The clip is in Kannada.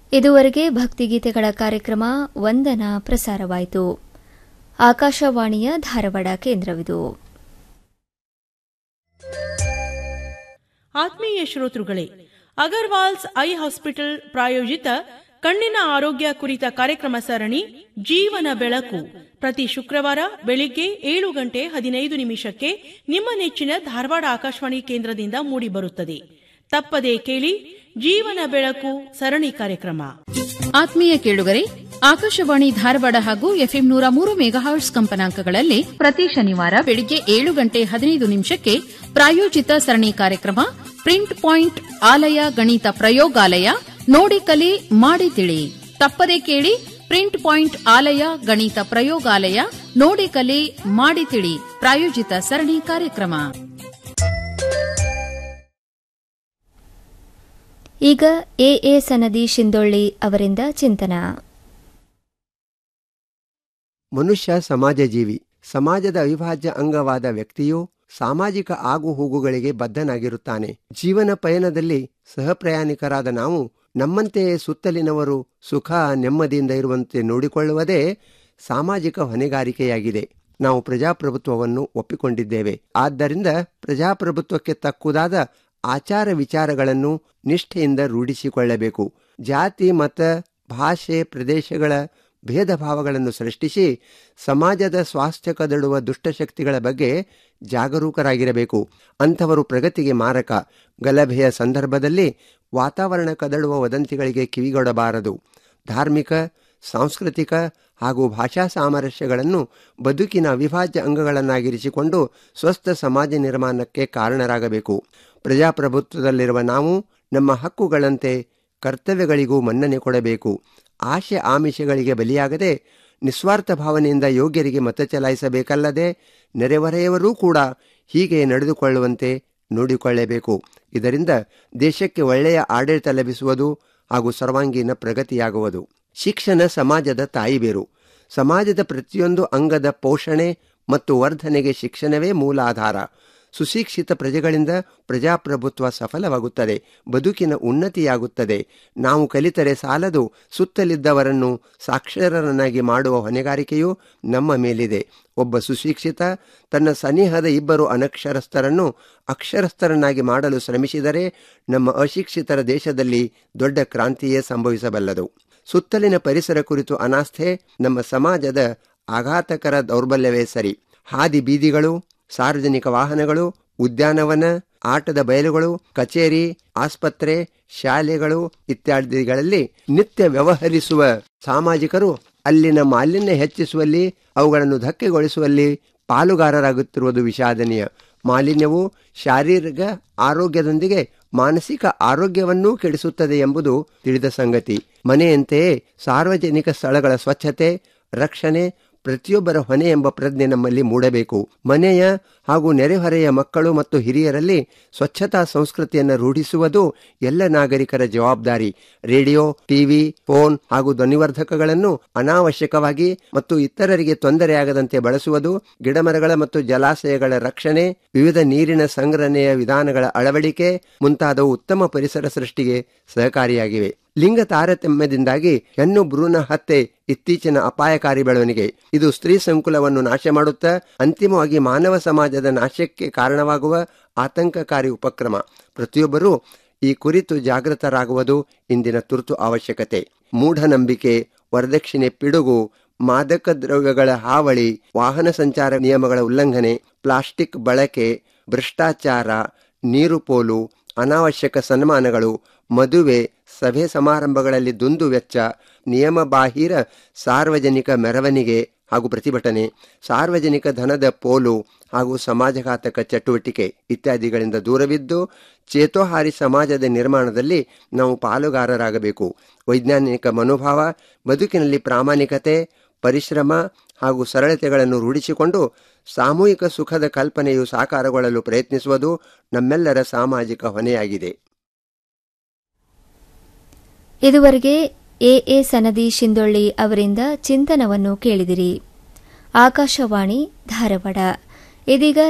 ಇದುವರೆಗೆ ಭಕ್ತಿಗೀತೆಗಳ ಕಾರ್ಯಕ್ರಮ ವಂದನ ಪ್ರಸಾರವಾಯಿತು ಆಕಾಶವಾಣಿಯ ಧಾರವಾಡ ಕೇಂದ್ರವಿದು ಆತ್ಮೀಯ ಶ್ರೋತೃಗಳೇ ಅಗರ್ವಾಲ್ಸ್ ಐ ಹಾಸ್ಪಿಟಲ್ ಪ್ರಾಯೋಜಿತ ಕಣ್ಣಿನ ಆರೋಗ್ಯ ಕುರಿತ ಕಾರ್ಯಕ್ರಮ ಸರಣಿ ಜೀವನ ಬೆಳಕು ಪ್ರತಿ ಶುಕ್ರವಾರ ಬೆಳಿಗ್ಗೆ ಏಳು ಗಂಟೆ ಹದಿನೈದು ನಿಮಿಷಕ್ಕೆ ನಿಮ್ಮ ನೆಚ್ಚಿನ ಧಾರವಾಡ ಆಕಾಶವಾಣಿ ಕೇಂದ್ರದಿಂದ ಮೂಡಿಬರುತ್ತದೆ ತಪ್ಪದೇ ಕೇಳಿ ಜೀವನ ಬೆಳಕು ಸರಣಿ ಕಾರ್ಯಕ್ರಮ ಆತ್ಮೀಯ ಕೇಳುಗರೆ ಆಕಾಶವಾಣಿ ಧಾರವಾಡ ಹಾಗೂ ಎಫ್ಎಂ ನೂರ ಮೂರು ಮೆಗಾಹರ್ಟ್ಸ್ ಕಂಪನಾಂಕಗಳಲ್ಲಿ ಪ್ರತಿ ಶನಿವಾರ ಬೆಳಿಗ್ಗೆ ಏಳು ಗಂಟೆ ಹದಿನೈದು ನಿಮಿಷಕ್ಕೆ ಪ್ರಾಯೋಜಿತ ಸರಣಿ ಕಾರ್ಯಕ್ರಮ ಪ್ರಿಂಟ್ ಪಾಯಿಂಟ್ ಆಲಯ ಗಣಿತ ಪ್ರಯೋಗಾಲಯ ನೋಡಿ ಕಲಿ ಮಾಡಿ ತಿಳಿ ತಪ್ಪದೆ ಕೇಳಿ ಪ್ರಿಂಟ್ ಪಾಯಿಂಟ್ ಆಲಯ ಗಣಿತ ಪ್ರಯೋಗಾಲಯ ನೋಡಿ ಕಲಿ ಮಾಡಿ ತಿಳಿ ಪ್ರಾಯೋಜಿತ ಸರಣಿ ಕಾರ್ಯಕ್ರಮ ಈಗ ಎಎ ಸನದಿ ಶಿಂದೊಳ್ಳಿ ಅವರಿಂದ ಚಿಂತನ ಮನುಷ್ಯ ಸಮಾಜ ಜೀವಿ ಸಮಾಜದ ಅವಿಭಾಜ್ಯ ಅಂಗವಾದ ವ್ಯಕ್ತಿಯು ಸಾಮಾಜಿಕ ಆಗುಹೋಗುಗಳಿಗೆ ಬದ್ಧನಾಗಿರುತ್ತಾನೆ ಜೀವನ ಪಯಣದಲ್ಲಿ ಸಹಪ್ರಯಾಣಿಕರಾದ ನಾವು ನಮ್ಮಂತೆಯೇ ಸುತ್ತಲಿನವರು ಸುಖ ನೆಮ್ಮದಿಯಿಂದ ಇರುವಂತೆ ನೋಡಿಕೊಳ್ಳುವುದೇ ಸಾಮಾಜಿಕ ಹೊಣೆಗಾರಿಕೆಯಾಗಿದೆ ನಾವು ಪ್ರಜಾಪ್ರಭುತ್ವವನ್ನು ಒಪ್ಪಿಕೊಂಡಿದ್ದೇವೆ ಆದ್ದರಿಂದ ಪ್ರಜಾಪ್ರಭುತ್ವಕ್ಕೆ ತಕ್ಕುದಾದ ಆಚಾರ ವಿಚಾರಗಳನ್ನು ನಿಷ್ಠೆಯಿಂದ ರೂಢಿಸಿಕೊಳ್ಳಬೇಕು ಜಾತಿ ಮತ ಭಾಷೆ ಪ್ರದೇಶಗಳ ಭೇದ ಭಾವಗಳನ್ನು ಸೃಷ್ಟಿಸಿ ಸಮಾಜದ ಸ್ವಾಸ್ಥ್ಯ ಕದಡುವ ದುಷ್ಟಶಕ್ತಿಗಳ ಬಗ್ಗೆ ಜಾಗರೂಕರಾಗಿರಬೇಕು ಅಂಥವರು ಪ್ರಗತಿಗೆ ಮಾರಕ ಗಲಭೆಯ ಸಂದರ್ಭದಲ್ಲಿ ವಾತಾವರಣ ಕದಡುವ ವದಂತಿಗಳಿಗೆ ಕಿವಿಗೊಡಬಾರದು ಧಾರ್ಮಿಕ ಸಾಂಸ್ಕೃತಿಕ ಹಾಗೂ ಭಾಷಾ ಸಾಮರಸ್ಯಗಳನ್ನು ಬದುಕಿನ ಅವಿಭಾಜ್ಯ ಅಂಗಗಳನ್ನಾಗಿರಿಸಿಕೊಂಡು ಸ್ವಸ್ಥ ಸಮಾಜ ನಿರ್ಮಾಣಕ್ಕೆ ಕಾರಣರಾಗಬೇಕು ಪ್ರಜಾಪ್ರಭುತ್ವದಲ್ಲಿರುವ ನಾವು ನಮ್ಮ ಹಕ್ಕುಗಳಂತೆ ಕರ್ತವ್ಯಗಳಿಗೂ ಮನ್ನಣೆ ಕೊಡಬೇಕು ಆಶೆ ಆಮಿಷಗಳಿಗೆ ಬಲಿಯಾಗದೆ ನಿಸ್ವಾರ್ಥ ಭಾವನೆಯಿಂದ ಯೋಗ್ಯರಿಗೆ ಮತ ಚಲಾಯಿಸಬೇಕಲ್ಲದೆ ನೆರೆಹೊರೆಯವರೂ ಕೂಡ ಹೀಗೆ ನಡೆದುಕೊಳ್ಳುವಂತೆ ನೋಡಿಕೊಳ್ಳಬೇಕು ಇದರಿಂದ ದೇಶಕ್ಕೆ ಒಳ್ಳೆಯ ಆಡಳಿತ ಲಭಿಸುವುದು ಹಾಗೂ ಸರ್ವಾಂಗೀಣ ಪ್ರಗತಿಯಾಗುವುದು ಶಿಕ್ಷಣ ಸಮಾಜದ ತಾಯಿಬೇರು ಸಮಾಜದ ಪ್ರತಿಯೊಂದು ಅಂಗದ ಪೋಷಣೆ ಮತ್ತು ವರ್ಧನೆಗೆ ಶಿಕ್ಷಣವೇ ಮೂಲ ಆಧಾರ ಸುಶಿಕ್ಷಿತ ಪ್ರಜೆಗಳಿಂದ ಪ್ರಜಾಪ್ರಭುತ್ವ ಸಫಲವಾಗುತ್ತದೆ ಬದುಕಿನ ಉನ್ನತಿಯಾಗುತ್ತದೆ ನಾವು ಕಲಿತರೆ ಸಾಲದು ಸುತ್ತಲಿದ್ದವರನ್ನು ಸಾಕ್ಷರರನ್ನಾಗಿ ಮಾಡುವ ಹೊಣೆಗಾರಿಕೆಯೂ ನಮ್ಮ ಮೇಲಿದೆ ಒಬ್ಬ ಸುಶಿಕ್ಷಿತ ತನ್ನ ಸನಿಹದ ಇಬ್ಬರು ಅನಕ್ಷರಸ್ಥರನ್ನು ಅಕ್ಷರಸ್ಥರನ್ನಾಗಿ ಮಾಡಲು ಶ್ರಮಿಸಿದರೆ ನಮ್ಮ ಅಶಿಕ್ಷಿತರ ದೇಶದಲ್ಲಿ ದೊಡ್ಡ ಕ್ರಾಂತಿಯೇ ಸಂಭವಿಸಬಲ್ಲದು ಸುತ್ತಲಿನ ಪರಿಸರ ಕುರಿತು ಅನಾಸ್ಥೆ ನಮ್ಮ ಸಮಾಜದ ಆಘಾತಕರ ದೌರ್ಬಲ್ಯವೇ ಸರಿ ಹಾದಿ ಬೀದಿಗಳು ಸಾರ್ವಜನಿಕ ವಾಹನಗಳು ಉದ್ಯಾನವನ ಆಟದ ಬಯಲುಗಳು ಕಚೇರಿ ಆಸ್ಪತ್ರೆ ಶಾಲೆಗಳು ಇತ್ಯಾದಿಗಳಲ್ಲಿ ನಿತ್ಯ ವ್ಯವಹರಿಸುವ ಸಾಮಾಜಿಕರು ಅಲ್ಲಿನ ಮಾಲಿನ್ಯ ಹೆಚ್ಚಿಸುವಲ್ಲಿ ಅವುಗಳನ್ನು ಧಕ್ಕೆಗೊಳಿಸುವಲ್ಲಿ ಪಾಲುಗಾರರಾಗುತ್ತಿರುವುದು ವಿಷಾದನೀಯ ಮಾಲಿನ್ಯವು ಶಾರೀರಿಕ ಆರೋಗ್ಯದೊಂದಿಗೆ ಮಾನಸಿಕ ಆರೋಗ್ಯವನ್ನೂ ಕೆಡಿಸುತ್ತದೆ ಎಂಬುದು ತಿಳಿದ ಸಂಗತಿ ಮನೆಯಂತೆಯೇ ಸಾರ್ವಜನಿಕ ಸ್ಥಳಗಳ ಸ್ವಚ್ಛತೆ ರಕ್ಷಣೆ ಪ್ರತಿಯೊಬ್ಬರ ಹೊಣೆ ಎಂಬ ಪ್ರಜ್ಞೆ ನಮ್ಮಲ್ಲಿ ಮೂಡಬೇಕು ಮನೆಯ ಹಾಗೂ ನೆರೆಹೊರೆಯ ಮಕ್ಕಳು ಮತ್ತು ಹಿರಿಯರಲ್ಲಿ ಸ್ವಚ್ಛತಾ ಸಂಸ್ಕೃತಿಯನ್ನು ರೂಢಿಸುವುದು ಎಲ್ಲ ನಾಗರಿಕರ ಜವಾಬ್ದಾರಿ ರೇಡಿಯೋ ಟಿವಿ ಫೋನ್ ಹಾಗೂ ಧ್ವನಿವರ್ಧಕಗಳನ್ನು ಅನಾವಶ್ಯಕವಾಗಿ ಮತ್ತು ಇತರರಿಗೆ ತೊಂದರೆಯಾಗದಂತೆ ಬಳಸುವುದು ಗಿಡಮರಗಳ ಮತ್ತು ಜಲಾಶಯಗಳ ರಕ್ಷಣೆ ವಿವಿಧ ನೀರಿನ ಸಂಗ್ರಹಣೆಯ ವಿಧಾನಗಳ ಅಳವಡಿಕೆ ಮುಂತಾದವು ಉತ್ತಮ ಪರಿಸರ ಸೃಷ್ಟಿಗೆ ಸಹಕಾರಿಯಾಗಿವೆ ಲಿಂಗ ತಾರತಮ್ಯದಿಂದಾಗಿ ಹೆಣ್ಣು ಭ್ರೂಣ ಹತ್ಯೆ ಇತ್ತೀಚಿನ ಅಪಾಯಕಾರಿ ಬೆಳವಣಿಗೆ ಇದು ಸ್ತ್ರೀ ಸಂಕುಲವನ್ನು ನಾಶ ಮಾಡುತ್ತಾ ಅಂತಿಮವಾಗಿ ಮಾನವ ಸಮಾಜದ ನಾಶಕ್ಕೆ ಕಾರಣವಾಗುವ ಆತಂಕಕಾರಿ ಉಪಕ್ರಮ ಪ್ರತಿಯೊಬ್ಬರೂ ಈ ಕುರಿತು ಜಾಗೃತರಾಗುವುದು ಇಂದಿನ ತುರ್ತು ಅವಶ್ಯಕತೆ ಮೂಢನಂಬಿಕೆ ವರದಕ್ಷಿಣೆ ಪಿಡುಗು ಮಾದಕ ದ್ರವ್ಯಗಳ ಹಾವಳಿ ವಾಹನ ಸಂಚಾರ ನಿಯಮಗಳ ಉಲ್ಲಂಘನೆ ಪ್ಲಾಸ್ಟಿಕ್ ಬಳಕೆ ಭ್ರಷ್ಟಾಚಾರ ನೀರು ಪೋಲು ಅನಾವಶ್ಯಕ ಸನ್ಮಾನಗಳು ಮದುವೆ ಸಭೆ ಸಮಾರಂಭಗಳಲ್ಲಿ ದುಂದು ವೆಚ್ಚ ನಿಯಮಬಾಹಿರ ಸಾರ್ವಜನಿಕ ಮೆರವಣಿಗೆ ಹಾಗೂ ಪ್ರತಿಭಟನೆ ಸಾರ್ವಜನಿಕ ಧನದ ಪೋಲು ಹಾಗೂ ಸಮಾಜಘಾತಕ ಚಟುವಟಿಕೆ ಇತ್ಯಾದಿಗಳಿಂದ ದೂರವಿದ್ದು ಚೇತೋಹಾರಿ ಸಮಾಜದ ನಿರ್ಮಾಣದಲ್ಲಿ ನಾವು ಪಾಲುಗಾರರಾಗಬೇಕು ವೈಜ್ಞಾನಿಕ ಮನೋಭಾವ ಬದುಕಿನಲ್ಲಿ ಪ್ರಾಮಾಣಿಕತೆ ಪರಿಶ್ರಮ ಹಾಗೂ ಸರಳತೆಗಳನ್ನು ರೂಢಿಸಿಕೊಂಡು ಸಾಮೂಹಿಕ ಸುಖದ ಕಲ್ಪನೆಯು ಸಾಕಾರಗೊಳ್ಳಲು ಪ್ರಯತ್ನಿಸುವುದು ನಮ್ಮೆಲ್ಲರ ಸಾಮಾಜಿಕ ಹೊಣೆಯಾಗಿದೆ ಇದುವರೆಗೆ ಎಎ ಸನದಿ ಶಿಂದೊಳ್ಳಿ ಅವರಿಂದ ಚಿಂತನವನ್ನು ಕೇಳಿದಿರಿ ಆಕಾಶವಾಣಿ ಧಾರವಾಡ ಇದೀಗ